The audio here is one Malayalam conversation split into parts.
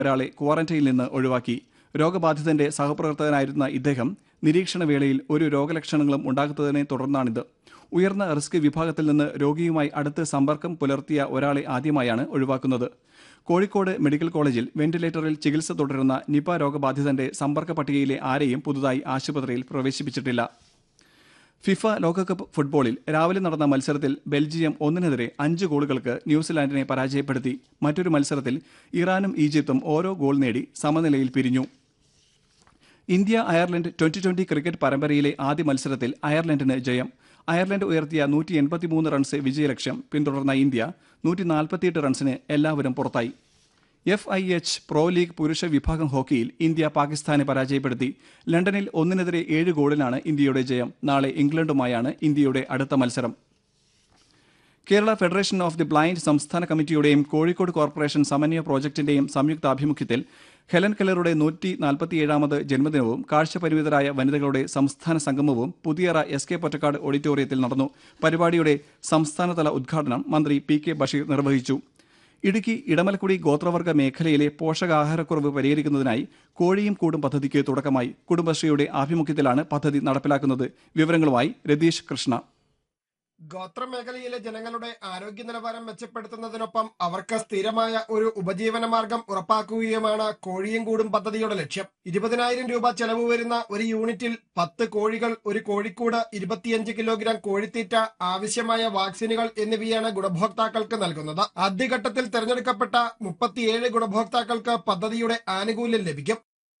ഒരാളെ ക്വാറന്റൈനിൽ നിന്ന് ഒഴിവാക്കി രോഗബാധിതന്റെ സഹപ്രവർത്തകനായിരുന്ന ഇദ്ദേഹം നിരീക്ഷണ വേളയിൽ ഒരു രോഗലക്ഷണങ്ങളും ഉണ്ടാകാത്തതിനെ തുടർന്നാണിത് ഉയർന്ന റിസ്ക് വിഭാഗത്തിൽ നിന്ന് രോഗിയുമായി അടുത്ത് സമ്പർക്കം പുലർത്തിയ ഒരാളെ ആദ്യമായാണ് ഒഴിവാക്കുന്നത് കോഴിക്കോട് മെഡിക്കൽ കോളേജിൽ വെന്റിലേറ്ററിൽ ചികിത്സ തുടരുന്ന നിപ രോഗബാധിതന്റെ സമ്പർക്ക പട്ടികയിലെ ആരെയും പുതുതായി ആശുപത്രിയിൽ പ്രവേശിപ്പിച്ചിട്ടില്ല ഫിഫ ലോകകപ്പ് ഫുട്ബോളിൽ രാവിലെ നടന്ന മത്സരത്തിൽ ബെൽജിയം ഒന്നിനെതിരെ അഞ്ച് ഗോളുകൾക്ക് ന്യൂസിലാൻഡിനെ പരാജയപ്പെടുത്തി മറ്റൊരു മത്സരത്തിൽ ഇറാനും ഈജിപ്തും ഓരോ ഗോൾ നേടി സമനിലയിൽ പിരിഞ്ഞു India Ireland twenty twenty cricket പരമ്പരയിലെ ആദ്യ മത്സരത്തിൽ അയർലൻഡിന് ജയം അയർലൻഡ് ഉയർത്തിയ നൂറ്റി എൺപത്തിമൂന്ന് റൺസ് വിജയലക്ഷ്യം പിന്തുടർന്ന ഇന്ത്യ നൂറ്റി നാൽപ്പത്തിയെട്ട് റൺസിന് എല്ലാവരും പുറത്തായി F I H pro league പുരുഷ വിഭാഗം ഹോക്കിയിൽ ഇന്ത്യ പാകിസ്ഥാനെ പരാജയപ്പെടുത്തി ലണ്ടനിൽ ഒന്നിനെതിരെ ഏഴ് ഗോളിനാണ് ഇന്ത്യയുടെ ജയം നാളെ ഇംഗ്ലണ്ടുമായാണ് ഇന്ത്യയുടെ അടുത്ത മത്സരം Kerala federation of the blind സംസ്ഥാന കമ്മിറ്റിയുടെയും കോഴിക്കോട് കോർപ്പറേഷൻ സമന്വയ പ്രോജക്ടിന്റെയും സംയുക്താഭിമുഖ്യത്തിൽ ഹെലൻ കെല്ലറുടെ നൂറ്റി നാൽപ്പത്തിയേഴാമത് ജന്മദിനവും കാഴ്ചപരിമിതരായ വനിതകളുടെ സംസ്ഥാന സംഗമവും പുതിയറ എസ് കെ പൊറ്റക്കാട് ഓഡിറ്റോറിയത്തിൽ നടന്നു പരിപാടിയുടെ സംസ്ഥാനതല ഉദ്ഘാടനം മന്ത്രി പി കെ ബഷീർ നിർവഹിച്ചു ഇടുക്കി ഇടമലക്കുടി ഗോത്രവർഗ മേഖലയിലെ പോഷകാഹാരക്കുറവ് പരിഹരിക്കുന്നതിനായി കോഴിയും കൂടും പദ്ധതിക്ക് തുടക്കമായി കുടുംബശ്രീയുടെ ആഭിമുഖ്യത്തിലാണ് പദ്ധതി നടപ്പിലാക്കുന്നത് വിവരങ്ങളുമായി രതീഷ് കൃഷ്ണ ഗോത്രമേഖലയിലെ ജനങ്ങളുടെ ആരോഗ്യ നിലവാരം മെച്ചപ്പെടുത്തുന്നതിനൊപ്പം അവർക്ക് സ്ഥിരമായ ഒരു ഉപജീവന മാർഗം ഉറപ്പാക്കുകയുമാണ് കോഴിയും കൂടും പദ്ധതിയുടെ ലക്ഷ്യം ഇരുപതിനായിരം രൂപ ചെലവ് വരുന്ന ഒരു യൂണിറ്റിൽ പത്ത് കോഴികൾ ഒരു കോഴിക്കൂട് ഇരുപത്തിയഞ്ച് കിലോഗ്രാം കോഴിത്തീറ്റ ആവശ്യമായ വാക്സിനുകൾ എന്നിവയാണ് ഗുണഭോക്താക്കൾക്ക് നൽകുന്നത് ആദ്യഘട്ടത്തിൽ തെരഞ്ഞെടുക്കപ്പെട്ട മുപ്പത്തിയേഴ് ഗുണഭോക്താക്കൾക്ക് പദ്ധതിയുടെ ആനുകൂല്യം ലഭിക്കും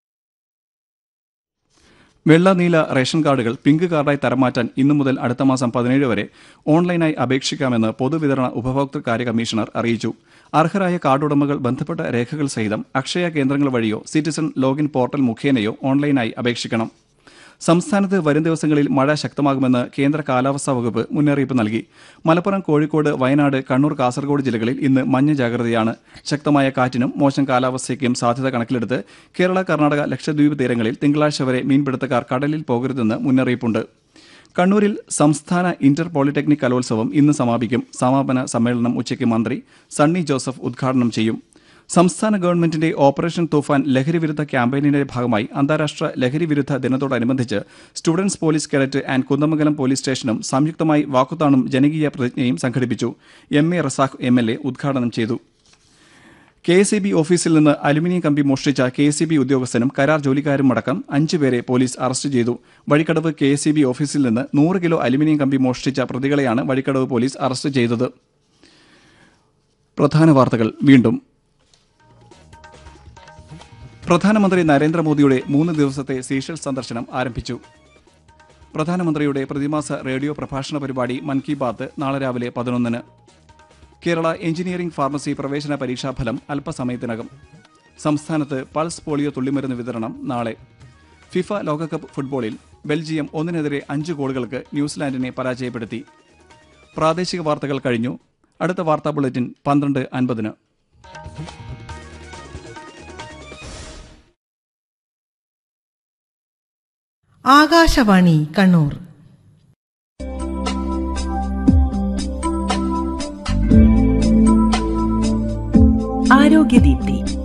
വെള്ള നീല റേഷൻ കാർഡുകൾ പിങ്ക് കാർഡായി തരംമാറ്റാൻ ഇന്നു മുതൽ അടുത്ത മാസം പതിനേഴ് വരെ ഓൺലൈനായി അപേക്ഷിക്കാമെന്ന് പൊതുവിതരണ ഉപഭോക്തൃ കാര്യ കമ്മീഷണർ അറിയിച്ചു അർഹരായ കാർഡ് ഉടമകൾ ബന്ധപ്പെട്ട രേഖകൾ സഹിതം അക്ഷയ കേന്ദ്രങ്ങൾ വഴിയോ സിറ്റിസൺ ലോഗിൻ പോർട്ടൽ മുഖേനയോ ഓൺലൈനായി അപേക്ഷിക്കണം സംസ്ഥാനത്ത് വരും ദിവസങ്ങളിൽ മഴ ശക്തമാകുമെന്ന് കേന്ദ്ര കാലാവസ്ഥാ വകുപ്പ് മുന്നറിയിപ്പ് നൽകി മലപ്പുറം കോഴിക്കോട് വയനാട് കണ്ണൂർ കാസർഗോഡ് ജില്ലകളിൽ ഇന്ന് മഞ്ഞ ജാഗ്രതയാണ് ശക്തമായ കാറ്റിനും മോശം കാലാവസ്ഥയ്ക്കും സാധ്യത കണക്കിലെടുത്ത് കേരള കർണാടക ലക്ഷദ്വീപ് തീരങ്ങളിൽ തിങ്കളാഴ്ച വരെ മീൻപിടുത്തക്കാർ കടലിൽ പോകരുതെന്ന് മുന്നറിയിപ്പുണ്ട് കണ്ണൂരിൽ സംസ്ഥാന ഇന്റർ പോളിടെക്നിക് കലോത്സവം ഇന്ന് സമാപിക്കും സമാപന സമ്മേളനം ഉച്ചയ്ക്ക് മന്ത്രി സണ്ണി ജോസഫ് ഉദ്ഘാടനം ചെയ്യും സംസ്ഥാന ഗവൺമെന്റിന്റെ ഓപ്പറേഷൻ തൂഫാൻ ലഹരി വിരുദ്ധ ക്യാമ്പയിനിന്റെ ഭാഗമായി അന്താരാഷ്ട്ര ലഹരി വിരുദ്ധ ദിനത്തോടനുബന്ധിച്ച് students police cadet and Kunnamangalam police സ്റ്റേഷനും സംയുക്തമായി വാക്കുത്താണും ജനകീയ പ്രതിജ്ഞയും സംഘടിപ്പിച്ചു M A Razak M L A ഉദ്ഘാടനം ചെയ്തു കെ എസ് ബി ഓഫീസിൽ നിന്ന് അലുമിനിയം കമ്പി മോഷ്ടിച്ച കെ എസ് ബി ഉദ്യോഗസ്ഥനും കരാർ ജോലിക്കാരും അടക്കം അഞ്ചു പേരെ പോലീസ് അറസ്റ്റ് ചെയ്തു വഴിക്കടവ് കെ എസ് ബി ഓഫീസിൽ നിന്ന് നൂറ് കിലോ അലുമിനിയം കമ്പി മോഷ്ടിച്ച പ്രതികളെയാണ് വഴിക്കടവ് പോലീസ് അറസ്റ്റ് ചെയ്തത് പ്രധാന വാർത്തകൾ വീണ്ടും പ്രധാനമന്ത്രി നരേന്ദ്രമോദിയുടെ മൂന്ന് ദിവസത്തെ സീഷൽ സന്ദർശനം ആരംഭിച്ചു പ്രധാനമന്ത്രിയുടെ പ്രതിമാസ റേഡിയോ പ്രഭാഷണ പരിപാടി മൻ കി ബാത്ത് നാളെ രാവിലെ പതിനൊന്നിന് കേരള എഞ്ചിനീയറിംഗ് ഫാർമസി പ്രവേശന പരീക്ഷാഫലം അല്പസമയത്തിനകം സംസ്ഥാനത്ത് പൾസ് പോളിയോ തുള്ളിമരുന്ന് വിതരണം നാളെ ഫിഫ ലോകകപ്പ് ഫുട്ബോളിൽ ബെൽജിയം ഒന്നിനെതിരെ അഞ്ച് ഗോളുകൾക്ക് ന്യൂസിലാൻഡിനെ പരാജയപ്പെടുത്തി പ്രാദേശിക വാർത്തകൾ കഴിഞ്ഞു അടുത്ത വാർത്താ ബുള്ളറ്റിൻ പന്ത്രണ്ട് അൻപതിന് ആകാശവാണി കണ്ണൂർ ആരോഗ്യദീപ്തി